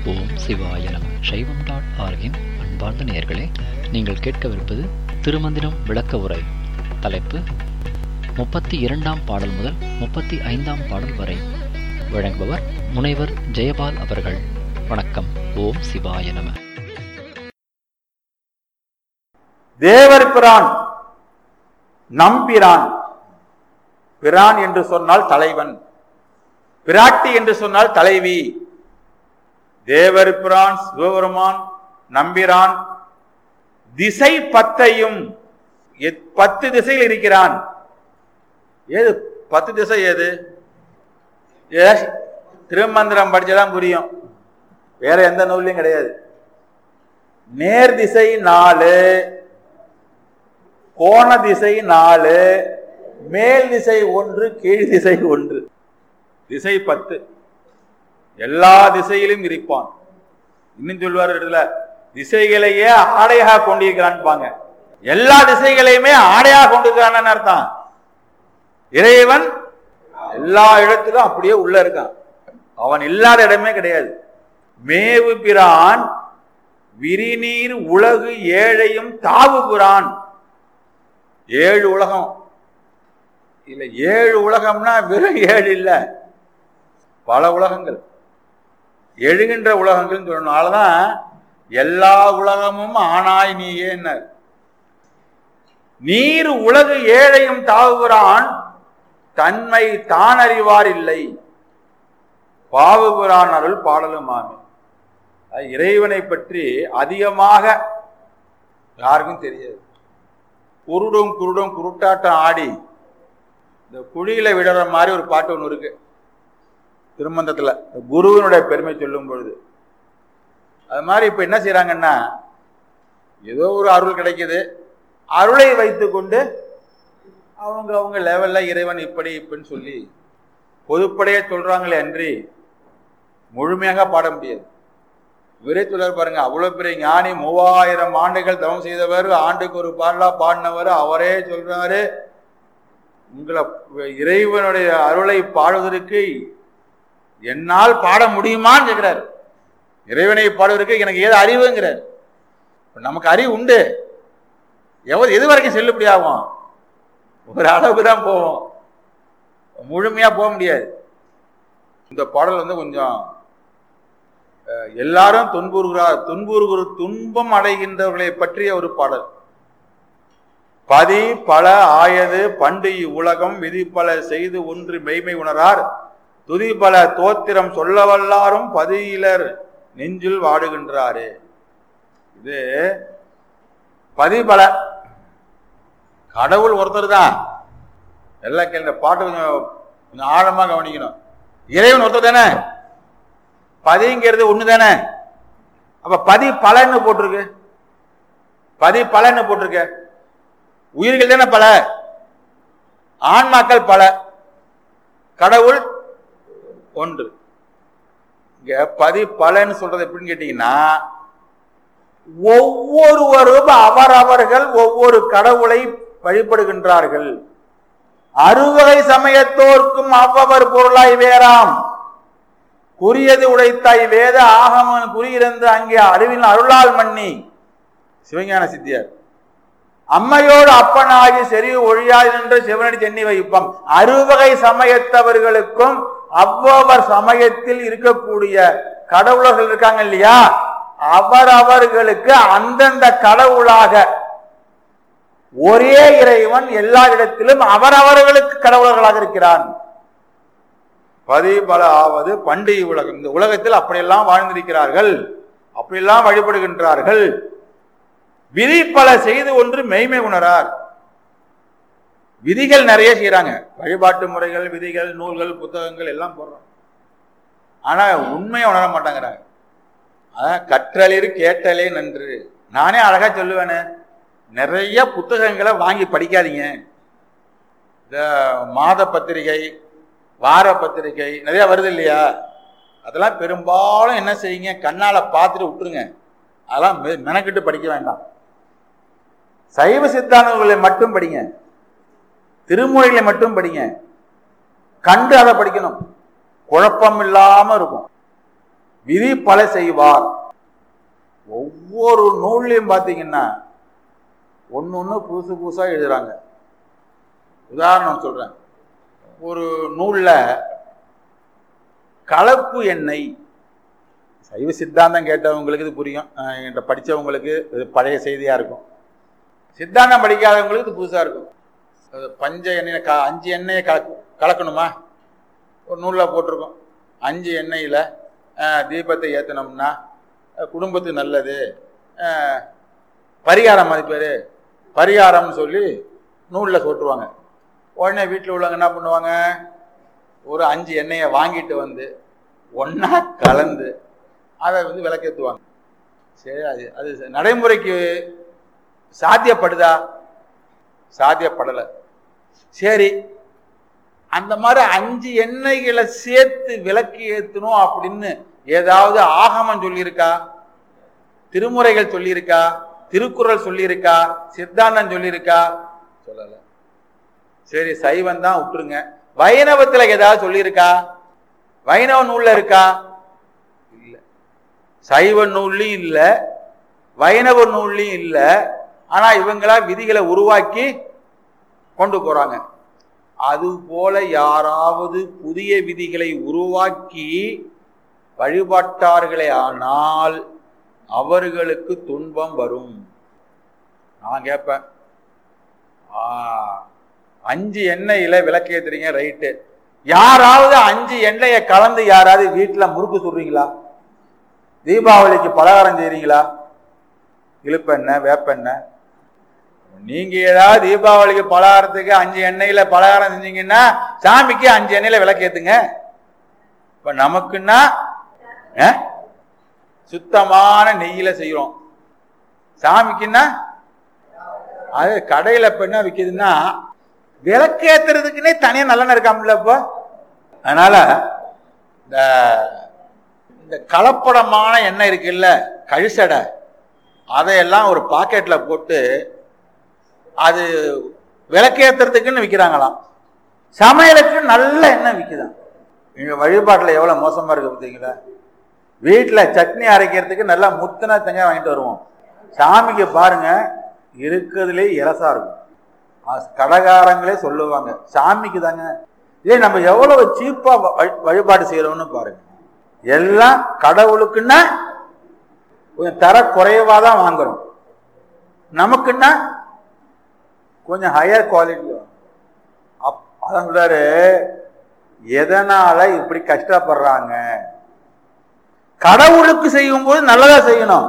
ஓம் சிவாய நம சைவம் டாட் ஆர்கின் அன்பார்ந்த நேயர்களே நீங்கள் கேட்கவிருப்பது திருமந்திரம் விளக்க உரை தலைப்பு முப்பத்தி இரண்டாம் பாடல் முதல் முப்பத்தி ஐந்தாம் பாடல் வரை வழங்குபவர் முனைவர் ஜெயபால் அவர்கள் வணக்கம் ஓம் சிவாய நம தேவர் பிரான் நம்பிரான் பிரான் என்று சொன்னால் தலைவன் பிராட்டி என்று சொன்னால் தலைவி தேவர் பிரான் சிவபெருமான் நம்பிரான் திசை பத்தையும் எத்- பத்து திசையில் இருக்கிறான் ஏது பத்து திசை ஏது ஏ திருமந்திரம் படிச்சதான் புரியும் வேற எந்த நூல்லையும் கிடையாது நேர் திசை நாலு கோண திசை நாலு மேல் திசை ஒன்று கீழ் திசை ஒன்று திசை பத்து எல்லா திசையிலும் இருப்பான் இன்னும் சொல்வார் இடத்துல திசைகளையே ஆடையாக கொண்டிருக்கிறான்பாங்க எல்லா திசைகளையுமே ஆடையாக கொண்டிருக்கிறான்னு அர்த்தம் இறைவன் எல்லா இடத்திலும் அப்படியே உள்ள இருக்கான் அவன் இல்லாத இடமே கிடையாது மேவு பிரான் விரிநீர் உலகு ஏழையும் தாவு புரான் ஏழு உலகம் இல்ல ஏழு உலகம்னா வெறும் ஏழு இல்ல பல உலகங்கள் எழுகின்ற உலகங்கள் சொன்னதுனாலதான் எல்லா உலகமும் ஆனாய் நீயே நீர் உலகு ஏழையும் தாவுகிறான் தன்மை தான் அறிவார் இல்லை பாவுகிறான் அருள் பாடலுமாமே அது இறைவனை பற்றி அதிகமாக யாருக்கும் தெரியாது குருடும் குருடும் குருட்டாட்டம் ஆடி இந்த குழியில விடுற மாதிரி ஒரு பாட்டு ஒன்று இருக்கு திருமந்தத்துல இந்த குருவினுடைய பெருமை சொல்லும் பொழுது அது மாதிரி இப்ப என்ன செய்றாங்கன்னா ஏதோ ஒரு அருள் கிடைக்குது அருளை வைத்துக்கொண்டு அவங்க அவங்க லெவல்ல இறைவன் இப்படி இப்படின்னு சொல்லி பொதுப்படையே சொல்றாங்களே அன்றி முழுமையாக பாட முடியாது இவரே சொல்றாரு பாருங்க அவ்வளவு பெரிய ஞானி மூவாயிரம் ஆண்டுகள் தவம் செய்தவர் ஆண்டுக்கு ஒரு பாடலா பாடினவர் அவரே சொல்றாரு உங்களை இறைவனுடைய அருளை பாடுவதற்கு என்னால் பாட முடியுமான்னு கேட்கிறார் இறைவனை பாடுவதற்கு எனக்கு ஏது அறிவுங்கிறார் இப்ப நமக்கு அறிவு உண்டு எவ்வளவு எது வரைக்கும் செல்லுபடி ஆகும் ஒரு அளவுக்கு தான் போவோம் முழுமையா போக முடியாது இந்த பாடல் வந்து கொஞ்சம் அஹ், எல்லாரும் துன்புறுகிறார் துன்புறுகிற துன்பம் அடைகின்றவர்களை பற்றிய ஒரு பாடல் பதி பல ஆயது பண்டு இவ்வுலகம் விதி பல செய்து ஒன்று மெய்மை உணரார் துதி பல தோத்திரம் சொல்ல வல்லாரும் பதியிலர் நெஞ்சில் வாடுகின்றாரே இது பதிபல கடவுள் ஒருத்தர் தான் எல்லாம் கேள்வி இந்த பாட்டு கொஞ்சம் கொஞ்சம் ஆழமா கவனிக்கணும் இறைவன் ஒருத்தர் தானே பதிங்கிறது ஒண்ணு தானே அப்ப பதி பலன்னு போட்டிருக்கு பதி பலன்னு போட்டிருக்கு உயிர்கள் தானே பல ஆன்மாக்கள் பல கடவுள் ஒன்று இங்க பதி பலன்னு சொல்றது எப்படின்னு கேட்டீங்கன்னா ஒவ்வொருவரும் அவரவர்கள் ஒவ்வொரு கடவுளை வழிபடுகின்றார்கள் அறுவகை சமயத்தோர்க்கும் அவ்வவர் பொருளாய் வேறாம் குறியது உடைத்தாய் வேத ஆகமன் குறியிருந்து அங்கே அறிவின் அருளால் மன்னி சிவஞான சித்தியார் அம்மையோடு அப்பனாகி செறி ஒழியாது நின்று சிவனடி சென்னி வைப்பம் அறுவகை சமயத்தவர்களுக்கும் அவ்வவர் சமயத்தில் இருக்கக்கூடிய கடவுளர்கள் இருக்காங்க இல்லையா அவரவர்களுக்கு அந்தந்த கடவுளாக ஒரே இறைவன் எல்லா இடத்திலும் அவரவர்களுக்கு கடவுளர்களாக இருக்கிறான் பதி பல ஆவது பண்டி உலகம் இந்த உலகத்தில் அப்படியெல்லாம் வாழ்ந்திருக்கிறார்கள் அப்படியெல்லாம் வழிபடுகின்றார்கள் விதி பல செய்து ஒன்று மெய்மை உணரார் விதிகள் நிறைய செய்யறாங்க வழிபாட்டு முறைகள் விதிகள் நூல்கள் புத்தகங்கள் எல்லாம் போடுறோம் ஆனா உண்மையை உணர மாட்டாங்கிறாங்க அதான் கற்றலிரு கேட்டலே நன்று நானே அழகா சொல்லுவேனே நிறைய புத்தகங்களை வாங்கி படிக்காதீங்க இந்த மாத பத்திரிகை வார பத்திரிகை நிறைய வருது இல்லையா அதெல்லாம் பெரும்பாலும் என்ன செய்யுங்க கண்ணால பார்த்துட்டு விட்டுருங்க அதெல்லாம் மெ- மெனக்கிட்டு படிக்க வேண்டாம் சைவ சித்தாந்தங்களை மட்டும் படிங்க திருமொழிகளை மட்டும் படிங்க கண்டு அதை படிக்கணும் குழப்பம் இல்லாம இருக்கும் விதி பல செய்வார் ஒவ்வொரு நூல்லையும் பார்த்தீங்கன்னா ஒன்று ஒன்று புதுசு புதுசாக எழுதுறாங்க உதாரணம் சொல்கிறேன் ஒரு நூலில் கலப்பு எண்ணெய் சைவ சித்தாந்தம் கேட்டவங்களுக்கு இது புரியும் அஹ் என்கிட்ட படித்தவங்களுக்கு இது பழைய செய்தியாக இருக்கும் சித்தாந்தம் படிக்காதவங்களுக்கு இது புதுசாக இருக்கும் அது பஞ்ச எண்ணெய் க அஞ்சு எண்ணெயை கலக்கு கலக்கணுமா ஒரு நூலில் போட்டிருக்கோம் அஞ்சு எண்ணெயில் தீபத்தை ஏற்றினோம்னா குடும்பத்துக்கு நல்லது அஹ், பரிகாரம் அது பேர் பரிகாரம்னு சொல்லி நூலில் சொல்லிட்டுருவாங்க உடனே வீட்டில் உள்ளவங்க என்ன பண்ணுவாங்க ஒரு அஞ்சு எண்ணெயை வாங்கிட்டு வந்து ஒன்றா கலந்து அதை வந்து விளக்கேற்றுவாங்க சரி அது அது நடைமுறைக்கு சாத்தியப்படுதா சாத்தியப்படலை சரி அந்த மாதிரி அஞ்சு எண்ணெய்களை சேர்த்து விளக்கு ஏற்றணும் அப்படின்னு ஏதாவது ஆகமம் சொல்லியிருக்கா திருமுறைகள் சொல்லியிருக்கா திருக்குறள் சொல்லியிருக்கா சித்தாந்தம் சொல்லியிருக்கா சொல்லலை சரி சைவம் தான் விட்டுருங்க வைணவத்துல ஏதாவது சொல்லியிருக்கா வைணவ நூல்ல இருக்கா இல்ல சைவ நூல்லையும் இல்ல வைணவ நூல்லையும் இல்ல ஆனா இவங்களா விதிகளை உருவாக்கி கொண்டு போறாங்க அது போல யாராவது புதிய விதிகளை உருவாக்கி வழிபாட்டார்களே ஆனால் அவர்களுக்கு துன்பம் வரும் நான் கேட்பேன் ஆ, அஞ்சு எண்ணெயில விளக்கு ஏத்துறீங்க ரைட்டு யாராவது அஞ்சு எண்ணெயை கலந்து யாராவது வீட்டுல முறுக்கு சுடுறீங்களா தீபாவளிக்கு பலகாரம் செய்றீங்களா இழுப்பெண்ணெய் வேப்பெண்ணெய் நீங்க ஏதாவது தீபாவளிக்கு பலகாரத்துக்கு அஞ்சு எண்ணெயில பலகாரம் செஞ்சீங்கன்னா சாமிக்கு அஞ்சு எண்ணெயில விளக்கு ஏத்துங்க இப்ப நமக்குன்னா அஹ், சுத்தமான நெய்யில செய்யறோம் சாமிக்குன்னா அது கடையில இப்ப என்ன விற்கிதுன்னா விளக்கேத்துறதுக்குன்னே தனியா நல்லெண்ணெய் இருக்காமல இப்போ அதனால இந்த இந்த கலப்படமான எண்ணெய் இருக்குல்ல கழிசடை அதையெல்லாம் ஒரு பாக்கெட்ல போட்டு அது விளக்கேத்துறதுக்குன்னு விற்கிறாங்களாம் சமையலுக்கு நல்ல எண்ணெய் விற்குதான் எங்க வழிபாட்டில் எவ்வளவு மோசமா இருக்கு பார்த்தீங்களா வீட்டில் சட்னி அரைக்கிறதுக்கு நல்லா முத்தின தேங்காய் வாங்கிட்டு வருவோம் சாமிக்கு பாருங்க இருக்கிறதுலே இலசா இருக்கும் அஹ் கடைக்காரங்களே சொல்லுவாங்க சாமிக்கு தாங்க இதே நம்ம எவ்வளவு சீப்பா வழி- வழிபாடு செய்யறோம்னு பாருங்க எல்லாம் கடவுளுக்குன்னா கொஞ்சம் தர குறைவா தான் வாங்குறோம் நமக்குன்னா கொஞ்சம் ஹையர் குவாலிட்டி அப் அதான் சொல்றாரு எதனால இப்படி கஷ்டப்படுறாங்க கடவுளுக்கு செய்யும்போது நல்லதா செய்யணும்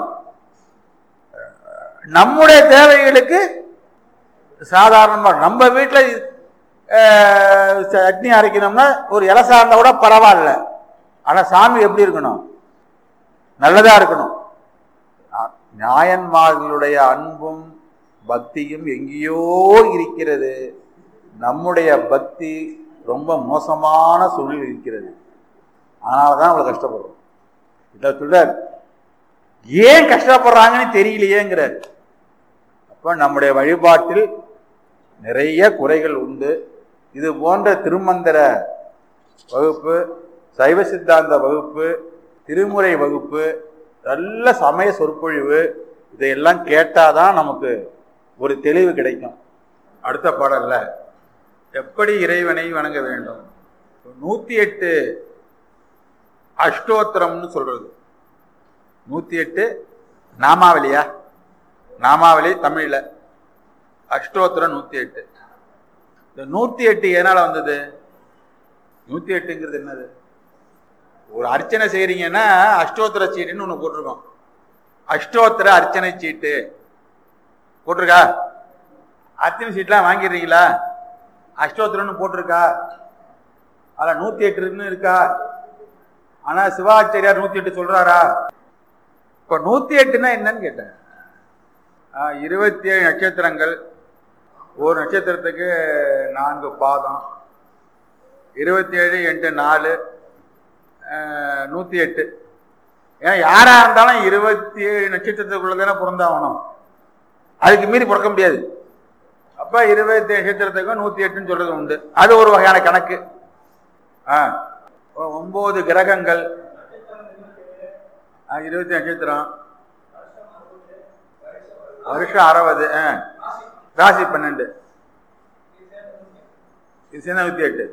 நம்முடைய தேவைகளுக்கு சாதாரணமா நம்ம வீட்டில் சட்னி அரைக்கணும்னா ஒரு இலசா இருந்தா கூட பரவாயில்ல ஆனா சாமி எப்படி இருக்கணும் நல்லதா இருக்கணும் ஆ- நாயன்மார்களுடைய அன்பும் பக்தியும் எங்கேயோ இருக்கிறது நம்முடைய பக்தி ரொம்ப மோசமான சூழலில் இருக்கிறது அதனால தான் அவ்வளோ கஷ்டப்படுறோம் இதை சொல்றார் ஏன் கஷ்டப்படுறாங்கன்னு தெரியலையேங்கிறார் அப்ப நம்முடைய வழிபாட்டில் நிறைய குறைகள் உண்டு இது போன்ற திருமந்திர வகுப்பு சைவ சித்தாந்த வகுப்பு திருமுறை வகுப்பு நல்ல சமய சொற்பொழிவு இதையெல்லாம் கேட்டாதான் நமக்கு ஒரு தெளிவு கிடைக்கும் அடுத்த பாடல்ல எப்படி இறைவனை வணங்க வேண்டும் நூத்தி எட்டு அஷ்டோத்திரம்னு சொல்றது நூத்தி எட்டு நாமாவலியா நாமாவளி தமிழ்ல அஷ்டோத்திரம் நூத்தி எட்டு இந்த நூத்தி எட்டு எதனால வந்தது நூத்தி எட்டுங்கிறது என்னது ஒரு அர்ச்சனை செய்றீங்கன்னா அஷ்டோத்திர சீட்டுன்னு ஒண்ணு போட்டிருக்கோம் அஷ்டோத்திர அர்ச்சனை சீட்டு போட்டிருக்கா அர்ச்சனை சீட்லாம் வாங்கிடுறீங்களா அஷ்டோத்திரம்னு போட்டிருக்கா அதில் நூத்தி எட்டுன்னு இருக்கா ஆனா சிவாச்சாரியார் நூத்தி எட்டு சொல்றாரா இப்ப நூத்தி எட்டுனா என்னன்னு கேட்டேன் ஆஹ், இருபத்தி ஏழு நட்சத்திரங்கள் ஒரு நட்சத்திரத்துக்கு நான்கு பாதம் இருபத்தி ஏழு எட்டு நாலு ஆஹ், நூத்தி எட்டு ஏன்னா யாரா இருந்தாலும் இருபத்தி ஏழு நட்சத்திரத்துக்குள்ள தானே பிறந்தாகணும் அதுக்கு மீறி பிறக்க முடியாது அப்ப இருபத்தி ஏழு நட்சத்திரத்துக்கும் நூத்தி எட்டுன்னு சொல்றது உண்டு அது ஒரு வகையான கணக்கு ஆ ஒன்பது கிரகங்கள் ஆ, இருபத்தி நட்சத்திரம் வருஷம் அறுபது ஆ. ராசி பன்னெண்டு இது சேர்ந்தா நூத்தி எட்டு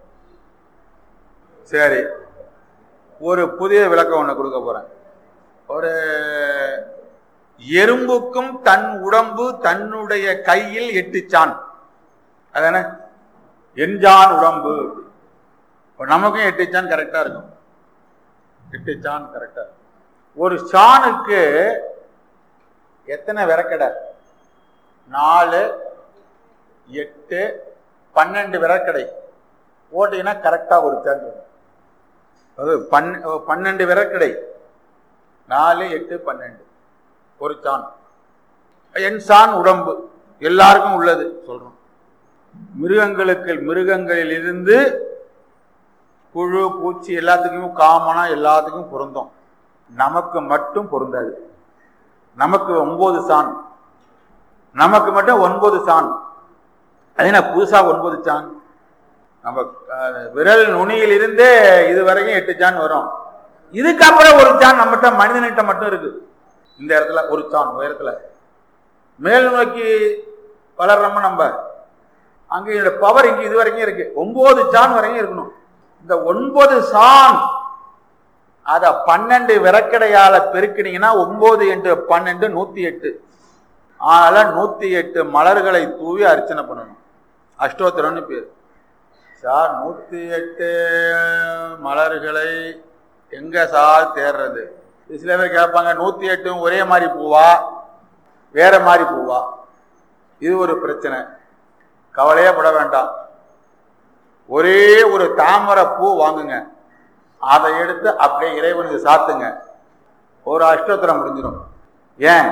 சரி ஒரு புதிய விளக்கம் ஒண்ணு கொடுக்க போறேன் ஒரு எறும்புக்கும் தன் உடம்பு தன்னுடைய கையில் எட்டுச்சான் அதானே எஞ்சான் உடம்பு இப்ப நமக்கும் எட்டுச்சான் கரெக்டா இருக்கும் எட்டுச்சான் கரெக்டா இருக்கும். ஒரு சாணுக்கு எத்தனை விறக்கடை நாலு எட்டு பன்னெண்டு விறக்கடை போட்டீங்கன்னா கரெக்டா ஒரு தேர்ந்து வரும். அது பன் பன்னெண்டு விறக்கடை நாலு எட்டு பன்னெண்டு ஒரு சான் என் சான் உடம்பு எல்லாருக்கும் உள்ளது சொல்றோம் மிருகங்களுக்கு மிருகங்களில் இருந்து புழு பூச்சி எல்லாத்துக்குமே காமனா எல்லாத்துக்கும் பொருந்தும் நமக்கு மட்டும் பொருந்தாது நமக்கு ஒன்பது சான் நமக்கு மட்டும் ஒன்பது சான் அது என்ன புதுசா ஒன்பது சான் நம்ம அஹ், விரல் நுனியில் இருந்தே இது வரைக்கும் எட்டு சான் வரும் இதுக்கப்புறம் ஒரு சான் நம்மகிட்ட மனிதனிட்ட மட்டும் இருக்கு இந்த இடத்துல ஒரு சான் உயரத்துல மேல் நோக்கி வளர்றோம நம்ம அங்க இதோட பவர் இங்க இது வரைக்கும் இருக்கு ஒன்பது சான் வரைக்கும் இருக்கணும் இந்த ஒன்பது சான் அத பன்னெண்டு விறக்கடையால பெருக்கினீங்கன்னா ஒன்பது என்று பன்னெண்டு நூத்தி எட்டு அதனால நூத்தி எட்டு மலர்களை தூவி அர்ச்சனை பண்ணணும் அஷ்டோத்திரம்னு பேர் சார் நூத்தி எட்டு மலர்களை எங்க சார் தேர்றது இது சில பேர் கேட்பாங்க நூத்தி எட்டும் ஒரே மாதிரி பூவா வேற மாதிரி பூவா இது ஒரு பிரச்சனை கவலையே பட வேண்டாம் ஒரே ஒரு தாமரை பூ வாங்குங்க அதை எடுத்து அப்படியே இறைவனுக்கு சாத்துங்க ஒரு அஷ்டோத்திரம் முடிஞ்சிடும் ஏன்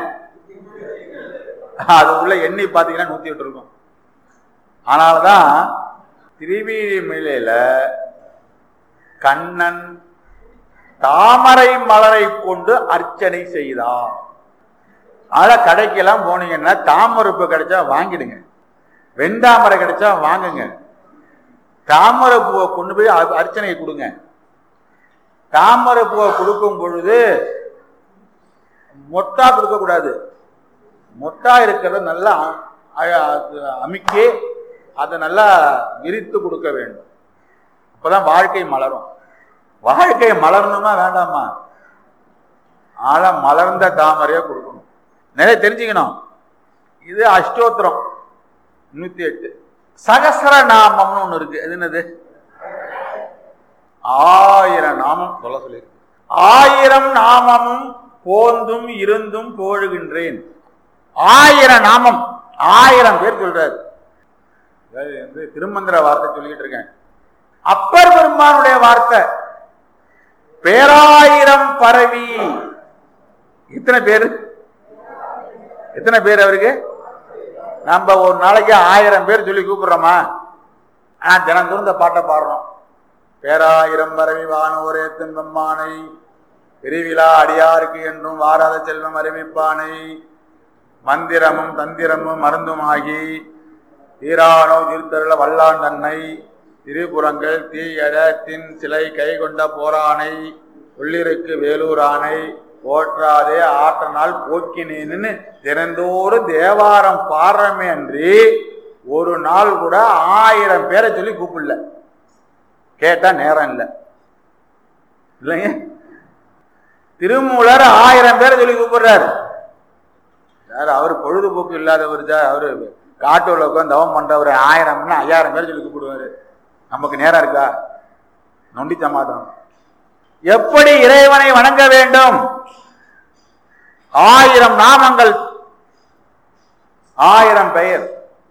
அது உள்ள எண்ணி பார்த்தீங்கன்னா நூத்தி எட்டு இருக்கும் ஆனால்தான் திருவீழி மேலையில கண்ணன் தாமரை மலரை கொண்டு அர்ச்சனை செய்தான் அத கடைக்கெல்லாம் போனீங்கன்னா தாமரைப்பு கிடைச்சா வாங்கிடுங்க வெண்டாமரை கிடைச்சா வாங்குங்க தாமரை பூவை கொண்டு போய் அ- அர்ச்சனைக்கு கொடுங்க தாமரை பூவை கொடுக்கும் பொழுது மொட்டா கொடுக்க கூடாது மொட்டா இருக்கிறத நல்லா அ- அ- அது அமுக்கி அதை நல்லா விரித்து கொடுக்க வேண்டும் அப்பதான் வாழ்க்கை மலரும் வாழ்க்கை மலரணுமா வேண்டாமா ஆழ மலர்ந்த தாமரையா கொடுக்கணும் நிறைய தெரிஞ்சுக்கணும் இது அஷ்டோத்திரம் நூத்தி எட்டு சகசர நாமம்னு ஒண்ணு இருக்கு அது என்னது ஆயிரம் நாமம் சொல்ல சொல்லியிருக்கு ஆயிரம் நாமமும் போந்தும் இருந்தும் போழுகின்றேன் ஆயிரம் நாமம் ஆயிரம் பேர் சொல்றாரு அதாவது வந்து திருமந்திர வார்த்தை சொல்லிக்கிட்டு இருக்கேன் அப்பர் பெருமானுடைய வார்த்தை பேராயிரம் பரவி எத்தனை பேரு எத்தனை பேர் அவருக்கு நம்ம ஒரு நாளைக்கு ஆயிரம் பேர் சொல்லி கூப்பிடுறோமா ஆனா தினந்தோறும் இந்த பாட்டை பாடுறோம் பேராயிரம் பரவி வானோரே தின்பம்மானை பெருவிழா அடியாருக்கு என்றும் வாராத செல்வம் அறிவிப்பானை மந்திரமும் தந்திரமும் மருந்துமாகி தீரானோ திருத்தருள வல்லான் தன்னை திரிபுரங்கள் தீயட தின் சிலை கை கொண்ட போரானை உள்ளிருக்கு வேலூரானை போற்றாதே ஆற்றனால் போக்கினேன்னு தினந்தோறும் தேவாரம் பாடுறமே அன்றி ஒரு நாள் கூட ஆயிரம் பேரை சொல்லி கூப்பிடல கேட்டா நேரம் இல்லை இல்லைங்க திருமூலர் ஆயிரம் பேரை சொல்லி கூப்பிடுறாரு யார் அவர் பொழுதுபோக்கு இல்லாதவர் தான் அவரு காட்டுல உட்காந்து தவம் பண்றவர் ஆயிரம்னா ஐயாயிரம் பேர் சொல்லி கூப்பிடுவாரு நமக்கு நேரம் இருக்கா நொண்டி சமாதானம் எப்படி இறைவனை வணங்க வேண்டும் ஆயிரம் நாமங்கள் ஆயிரம் பெயர்